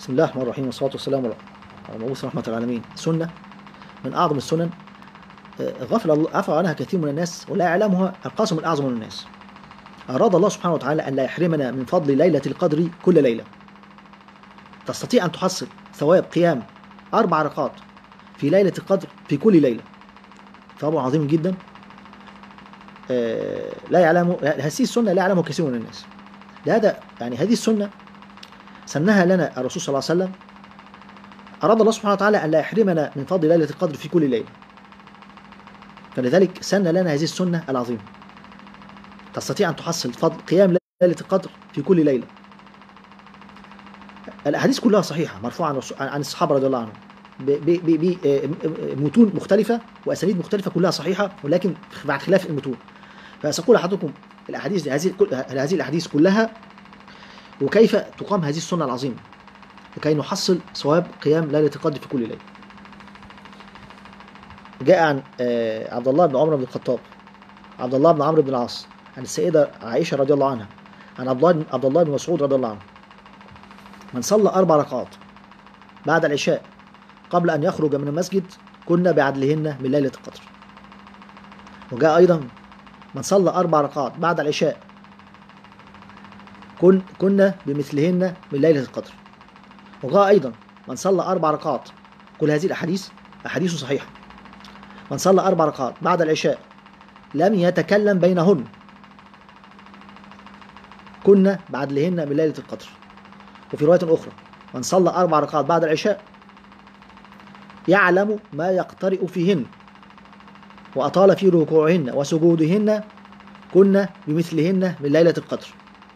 بسم الله الرحمن الرحيم والصلاة والسلام على المبعوث رحمة العالمين سنة من أعظم السنن آه، غفل الله عفى عنها كثير من الناس ولا يعلمها القاسم الأعظم من الناس أراد الله سبحانه وتعالى أن لا يحرمنا من فضل ليلة القدر كل ليلة تستطيع أن تحصل ثواب قيام أربع ركعات في ليلة القدر في كل ليلة ثواب عظيم جدا آه، لا يعلم هذه السنة لا يعلمه كثير من الناس لهذا يعني هذه السنة سنها لنا الرسول صلى الله عليه وسلم أراد الله سبحانه وتعالى أن لا يحرمنا من فضل ليلة القدر في كل ليلة فلذلك سن لنا هذه السنة العظيمة تستطيع أن تحصل فضل قيام ليلة القدر في كل ليلة الأحاديث كلها صحيحة مرفوعة عن الرسول- عن الصحابة رضي الله عنهم بمتون مختلفة وأسانيد مختلفة كلها صحيحة ولكن مع اختلاف المتون فسأقول لحضرتكم الأحاديث هذه هذه الأحاديث كلها وكيف تقام هذه السنة العظيمة لكي نحصل ثواب قيام ليلة القدر في كل ليلة جاء عن آه، عبد الله بن عمر بن الخطاب عبد الله بن عمرو بن العاص عن السيدة عائشة رضي الله عنها عن عبد الله عبد الله بن مسعود رضي الله عنه من صلى أربع ركعات بعد العشاء قبل أن يخرج من المسجد كنا بعدلهن من ليلة القدر وجاء أيضا من صلى أربع ركعات بعد العشاء كن كنا بمثلهن من ليلة القدر وجاء أيضا من صلى أربع ركعات كل هذه الأحاديث أحاديث صحيحة من صلى أربع ركعات بعد العشاء لم يتكلم بينهن كنا بعدلهن من ليلة القدر وفي رواية أخرى من صلى أربع ركعات بعد العشاء يعلم ما يقترئ فيهن وأطال في ركوعهن وسجودهن كنا بمثلهن من ليلة القدر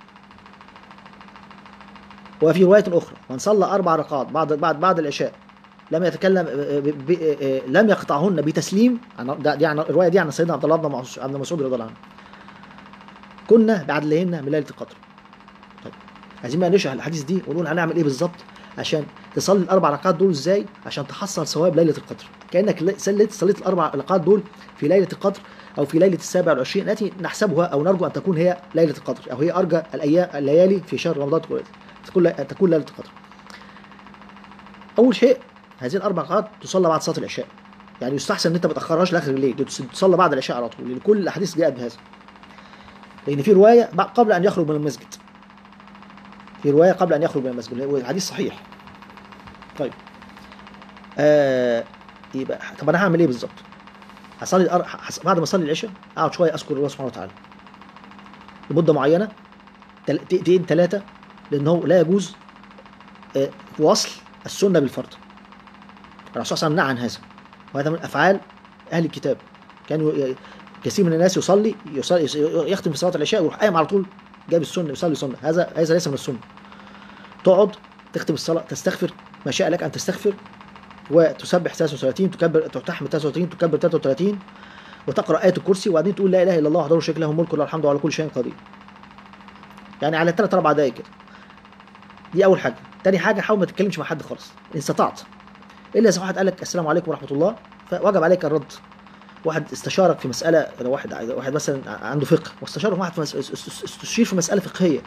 وفي رواية أخرى من صلى أربع ركعات بعد بعد بعد العشاء لم يتكلم ب- ب- لم يقطعهن بتسليم عن- ده- دي عن الرواية دي عن سيدنا عبد الله بن معص- بن مسعود رضي الله عنه كنا بعدلهن من ليلة القدر طيب عايزين بقى نشرح الحديث دي ونقول هنعمل ايه بالظبط عشان تصلي الاربع ركعات دول ازاي عشان تحصل ثواب ليله القدر كانك ل- صليت صليت الاربع ركعات دول في ليله القدر او في ليله السابع والعشرين التي نحسبها او نرجو ان تكون هي ليله القدر او هي ارجى الايام الليالي في شهر رمضان تكون تكون تكون ليله القدر اول شيء هذه الاربع ركعات تصلى بعد صلاه العشاء يعني يستحسن ان انت ما تاخرهاش لاخر الليل دي تصلى بعد العشاء على طول لان كل الاحاديث جاءت بهذا لان في روايه بعد- قبل ان يخرج من المسجد في روايه قبل ان يخرج من المسجد والحديث صحيح طيب آه يبقى طب انا هعمل ايه بالظبط هصلي الأر... هص- بعد ما اصلي العشاء اقعد شويه اذكر الله سبحانه وتعالى لمده معينه تل- دقيقتين ثلاثه لانه لا يجوز آه وصل السنه بالفرض الرسول صلى الله عليه وسلم نهى عن هذا وهذا من افعال اهل الكتاب كانوا ي- كثير من الناس يصلي, يصلي يختم في صلاه العشاء ويروح قايم على طول جاب السنه يصلي سنه هذا هذا ليس من السنه تقعد تختم الصلاه تستغفر ما شاء لك ان تستغفر وتسبح 33 تكبر تحمد 33 تكبر 33 وتقرا ايه الكرسي وبعدين تقول لا اله الا الله وحده لا شريك له الملك وله الحمد على كل شيء قدير يعني على ثلاث اربع دقائق كده دي اول حاجه تاني حاجه حاول ما تتكلمش مع حد خالص ان استطعت الا اذا واحد قال لك السلام عليكم ورحمه الله فوجب عليك الرد واحد استشارك في مساله لو واحد واحد مثلا عنده فقه واستشار واحد في مس... استشير في مساله فقهيه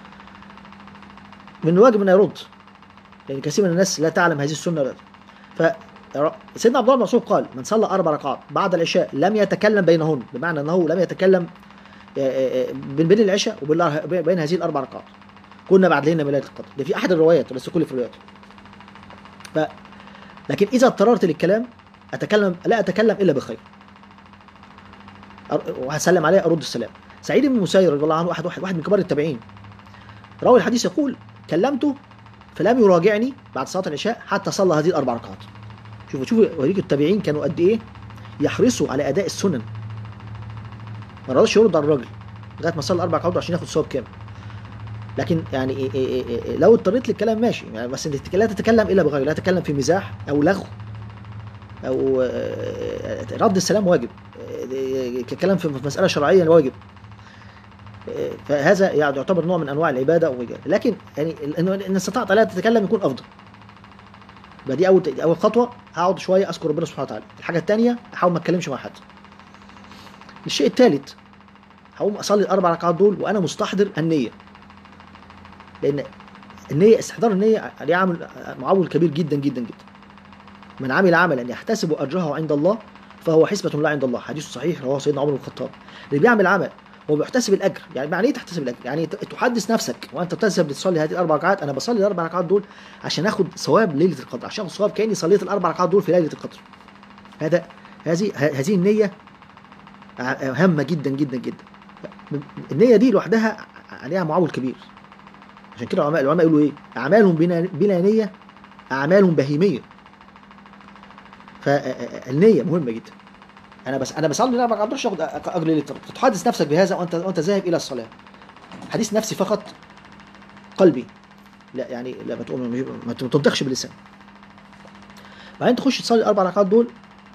من الواجب انه يرد يعني كثير من الناس لا تعلم هذه السنه ف سيدنا عبد الله بن مسعود قال من صلى اربع ركعات بعد العشاء لم يتكلم بينهن بمعنى انه لم يتكلم بين بين العشاء وبين بين هذه الاربع ركعات كنا بعد لنا من ليله القدر ده في احد الروايات بس كل في الروايات ف لكن اذا اضطررت للكلام اتكلم لا اتكلم الا بخير وهسلم عليه ارد السلام سعيد بن المسير رضي الله عنه واحد واحد واحد من كبار التابعين راوي الحديث يقول كلمته فلم يراجعني بعد صلاه العشاء حتى صلى هذه الاربع ركعات شوفوا شوفوا اوريك التابعين كانوا قد ايه يحرصوا على اداء السنن ما رضاش يرد على الراجل لغايه ما صلى اربع ركعات عشان ياخد ثواب كامل لكن يعني إيه إيه إيه لو اضطريت للكلام ماشي يعني بس انت لا تتكلم الا بغير لا تتكلم في مزاح او لغو او رد السلام واجب كلام في مساله شرعيه واجب فهذا يعني يعتبر نوع من انواع العباده لكن يعني ان استطعت لا تتكلم يكون افضل يبقى دي اول اول خطوه هقعد شويه اذكر ربنا سبحانه وتعالى الحاجه الثانيه احاول ما اتكلمش مع حد الشيء الثالث هقوم اصلي الاربع ركعات دول وانا مستحضر النيه لان النية استحضار النية عليه عامل معول كبير جدا جدا جدا من عمل عملا يحتسب اجره عند الله فهو حسبة لا عند الله حديث صحيح رواه سيدنا عمر بن الخطاب اللي بيعمل عمل هو بيحتسب الاجر يعني معنى ايه تحتسب الاجر يعني ت- تحدث نفسك وانت بتذهب لتصلي هذه الاربع ركعات انا بصلي الاربع ركعات دول عشان اخد ثواب ليله القدر عشان اخد ثواب كاني صليت الاربع ركعات دول في ليله القدر هذا هذه ه- هذه النيه ع- هامه جدا جدا جدا النيه دي لوحدها عليها معول كبير عشان كده العلماء العلماء يقولوا ايه اعمال بلا بلا نيه اعمال بهيميه فالنيه مهمه جدا انا بس انا بصلي لا ما اقدرش اخد اجر ليله القدر تحدث نفسك بهذا وانت وانت ذاهب الى الصلاه حديث نفسي فقط قلبي لا يعني لا ما تقول ما تنطقش باللسان بعدين تخش تصلي الاربع ركعات دول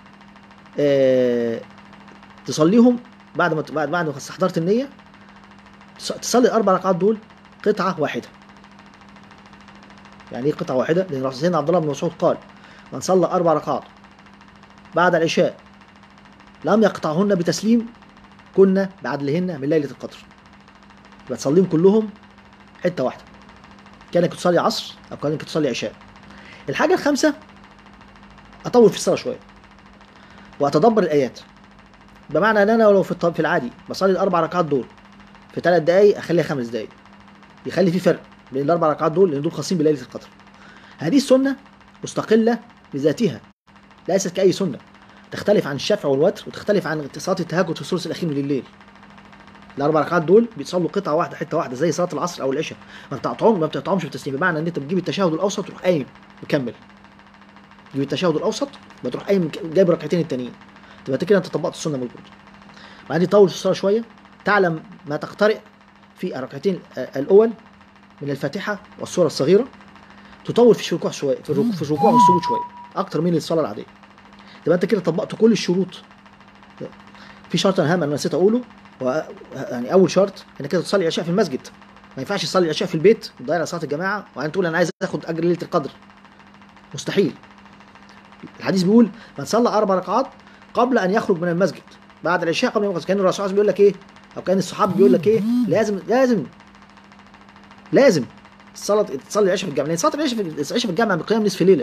آه تصليهم بعد ما بعد بعد ما استحضرت النيه تص- تصلي الاربع ركعات دول قطعه واحده يعني ايه قطعه واحده لان سيدنا عبد الله بن مسعود قال من صلى اربع ركعات بعد العشاء لم يقطعهن بتسليم كنا بعدلهن من ليله القدر يبقى تصليهم كلهم حته واحده كانك تصلي عصر او كانك تصلي عشاء الحاجه الخامسه اطول في الصلاه شويه واتدبر الايات بمعنى ان انا لو في الط- في العادي بصلي الاربع ركعات دول في ثلاث دقائق اخليها خمس دقائق يخلي في فرق بين الاربع ركعات دول لان دول خاصين بليله القدر هذه السنه مستقله بذاتها ليست كاي سنه تختلف عن الشفع والوتر وتختلف عن صلاه التهجد في الثلث الاخير من الليل الاربع ركعات دول بيتصلوا قطعه واحده حته واحده زي صلاه العصر او العشاء ما بتقطعهم ما بتقطعهمش بالتسليم بمعنى ان انت بتجيب التشهد الاوسط وتروح قايم مكمل تجيب التشهد الاوسط بتروح قايم جايب ركعتين التانيين تبقى كده انت طبقت السنه مظبوط بعدين تطول في الصلاه شويه تعلم ما تقترئ في الركعتين آه، الاول من الفاتحه والسوره الصغيره تطول في الركوع شويه في الركوع, في الركوع والسجود شويه اكتر من الصلاه العاديه تبقى انت كده طبقت كل الشروط في شرط هام انا نسيت اقوله و يعني اول شرط انك كده تصلي العشاء في المسجد ما ينفعش تصلي العشاء في البيت وتضيع صلاه الجماعه وبعدين تقول انا عايز اخد اجر ليله القدر مستحيل الحديث بيقول من صلى اربع ركعات قبل ان يخرج من المسجد بعد العشاء قبل ما يخرج كان الرسول صلى الله عليه وسلم بيقول لك ايه او كان الصحابه بيقول لك ايه لازم لازم لازم الصلاه تصلي العشاء في الجامع لان صلاه العشاء في العشاء في الجامع بقيام نصف ليله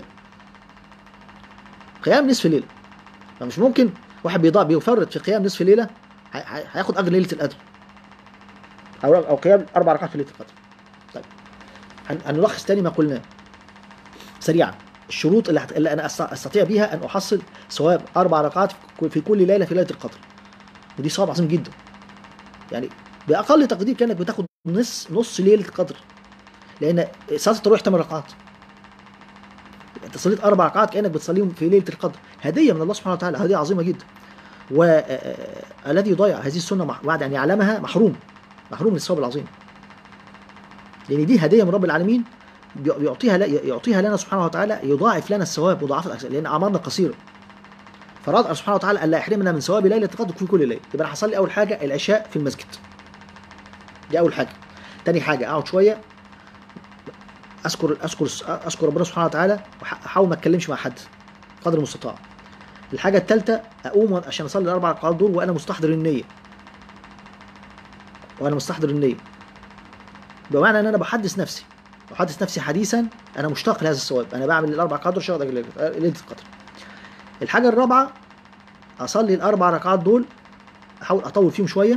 قيام نصف ليله فمش ممكن واحد بيضاع بيفرط في قيام نصف ليله هي- هي- هياخد اجر ليله القدر او او قيام اربع ركعات في ليله القدر طيب هن- هنلخص تاني ما قلناه سريعا الشروط اللي, هت... اللي انا أست- استطيع بيها ان احصل ثواب اربع ركعات في كل- في كل ليله في ليله القدر ودي ثواب عظيم جدا يعني باقل تقدير كانك بتاخد نص نص ليله القدر لان صلاه التراويح ثمان ركعات انت صليت اربع ركعات كانك بتصليهم في ليله القدر هديه من الله سبحانه وتعالى هديه عظيمه جدا والذي يضيع هذه السنه مح- بعد ان يعلمها محروم محروم من الثواب العظيم لان دي هديه من رب العالمين بي- بيعطيها لا- يعطيها لنا سبحانه وتعالى يضاعف لنا الثواب مضاعفه الأجر، لان اعمارنا قصيره فراد سبحانه وتعالى الا يحرمنا من ثواب ليله القدر في كل ليله يبقى انا هصلي اول حاجه العشاء في المسجد دي اول حاجه تاني حاجه اقعد شويه اذكر اذكر اذكر ربنا سبحانه وتعالى واحاول ما اتكلمش مع حد قدر المستطاع الحاجه الثالثه اقوم عشان اصلي الاربع ركعات دول وانا مستحضر النيه وانا مستحضر النيه بمعنى ان انا بحدث نفسي بحدث نفسي حديثا انا مشتاق لهذا الثواب انا بعمل الاربع ركعات دول عشان أقدر ليله ليلة القدر الحاجه الرابعه اصلي الاربع ركعات دول احاول اطول فيهم شويه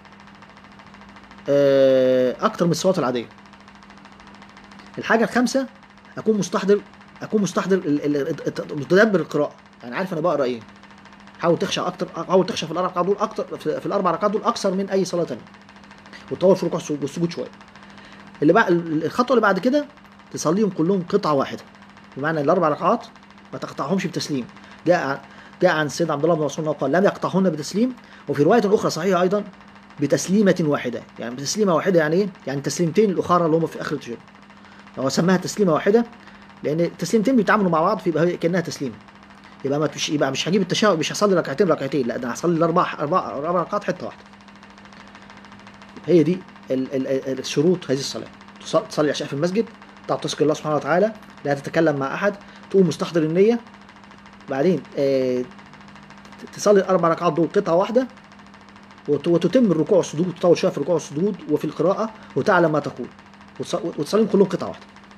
آه، اكتر من الصلاه العاديه الحاجه الخامسه اكون مستحضر اكون مستحضر ال- ال- الت- متدبر القراءه يعني عارف انا بقرا ايه حاول تخشى اكتر حاول تخشى في الاربع ركعات دول اكتر في, في الاربع ركعات دول اكثر من اي صلاه ثانيه وتطول في الركوع والسجود- والسجود شويه اللي بقى الخطوه اللي بعد كده تصليهم كلهم قطعه واحده بمعنى الاربع ركعات ما تقطعهمش بتسليم جاء عن جاء عن سيدنا عبد الله بن مسعود أنه قال لم يقطعهن بتسليم وفي روايه اخرى صحيحه ايضا بتسليمه واحده يعني بتسليمه واحده يعني ايه؟ يعني تسليمتين الاخرى اللي هم في اخر التشهد هو سماها تسليمه واحده لان التسليمتين بيتعاملوا مع بعض فيبقى هي كانها تسليمه يبقى ما مش يبقى مش هجيب التشهد مش هصلي ركعتين ركعتين لا ده أنا هصلي الاربع اربع اربع ركعات حته واحده هي دي ال ال ال الشروط هذه الصلاه تص- تصلي العشاء في المسجد تقعد تذكر الله سبحانه وتعالى لا تتكلم مع احد تقوم مستحضر النيه بعدين آه تصلي الاربع ركعات دول قطعه واحده وت- وتتم الركوع والسجود وتطول شويه في الركوع والسجود وفي القراءه وتعلم ما تقول وتص- وتصليهم كلهم قطعه واحده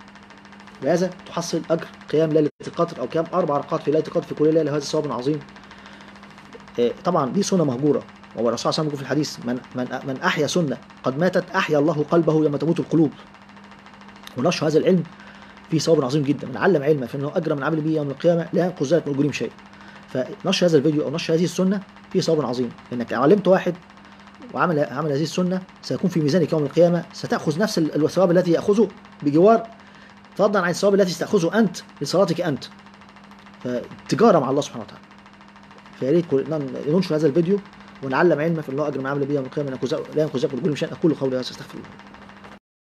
وهذا تحصل اجر قيام ليله القدر او قيام اربع ركعات في ليله القدر في كل ليله هذا ثواب عظيم آه، طبعا دي سنه مهجوره وهو الرسول صلى الله عليه وسلم يقول في الحديث من من من احيا سنه قد ماتت احيا الله قلبه يوم تموت القلوب ونشر هذا العلم فيه ثواب عظيم جدا من علم علما فانه اجر من عمل به يوم القيامه لا ينقص ذلك من اجورهم شيء فنشر هذا الفيديو او نشر هذه السنه فيه ثواب عظيم انك لو علمت واحد وعمل عمل هذه السنه سيكون في ميزانك يوم القيامه ستاخذ نفس ال- الثواب الذي ياخذه بجوار فضلا عن الثواب الذي ستاخذه انت لصلاتك انت فتجاره مع الله سبحانه وتعالى فيا ريت كل- ننشر هذا الفيديو ونعلم علما في الله اجر من عمل به يوم القيامه لا ينقذ ذلك من اجورهم شيئا اقول قولي هذا استغفر الله